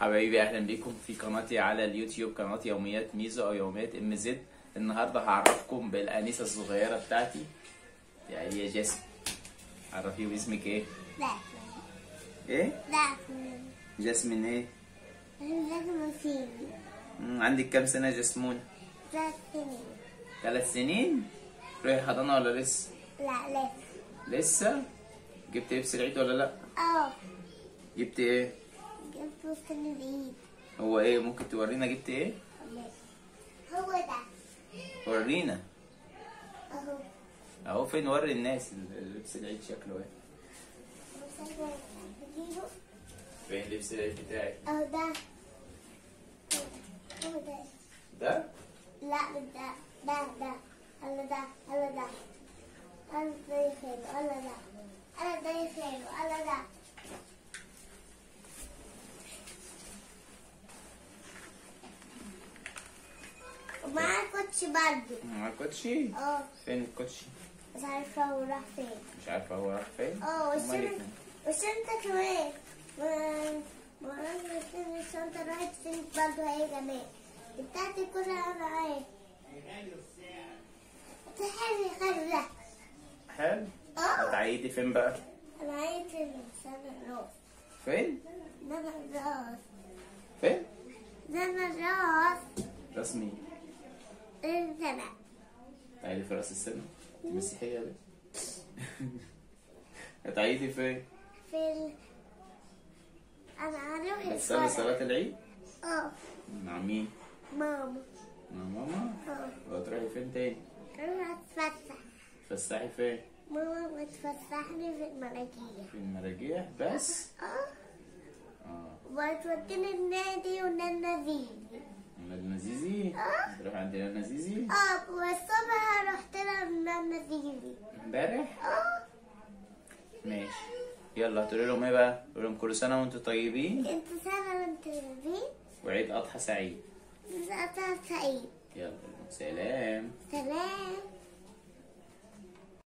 حبايبي اهلا بيكم في قناتي على اليوتيوب قناة يوميات ميزو او يوميات ام زد النهارده هعرفكم بالانسه الصغيره بتاعتي يعني هي جاسم عرفيه باسمك ايه لا ايه لا جاسمين ايه لازم فيني مم، عندك كام سنه يا جاسمون ثلاث سنين ثلاث سنين روحي حضانه ولا لسه لا لسه لسه جبت لبس العيد ولا لا اه جبت ايه جبت فستان العيد هو ايه ممكن تورينا جبت ايه هو ده ورينا اهو اهو فين وري الناس لبس العيد شكله ايه بجيبه فين لبس العيد بتاعك اهو ده هو ده ده لا مش ده ده ده انا ده انا ده انا ده يخيل انا ده انا ده يخيل انا ده ومعاه كوتشي برضه مع الكوتشي اه فين الكوتشي مش عارفة هو راح فين مش عارفه هو راح فين اه أمال إيه والشنطة فين؟ والشنطة كمان ما ما أنا الشنطة راحت فين برضه هي كمان بتاعتي كلها معايا تحلي خلة حلو اه هتعيدي فين بقى أنا عايز السنة الراس فين ده أنا الراس فين ده أنا الراس رسمي السنة تعيدي في راس السنه انت مسيحيه ليه هتعيدي فين في ال... أنا هروح هتصلي الفرح صلاه العيد اه مع مين ماما مع ماما اه وهتروحي فين تاني أروح أتفسح تفسحي فين ماما بتفسحني في المراجيح في المراجيح بس اه اه وتوديني النادي وننزيلي ولاد نزيزي اه تروح عند لانا نزيزي اه والصبح رحت لها ننزيلي امبارح اه ماشي يلا هتقولي لهم ايه بقى قولي لهم كل سنه وانتم طيبين انت سنة وانت بيه وعيد اضحى سعيد مساء سعيد يلا سلام سلام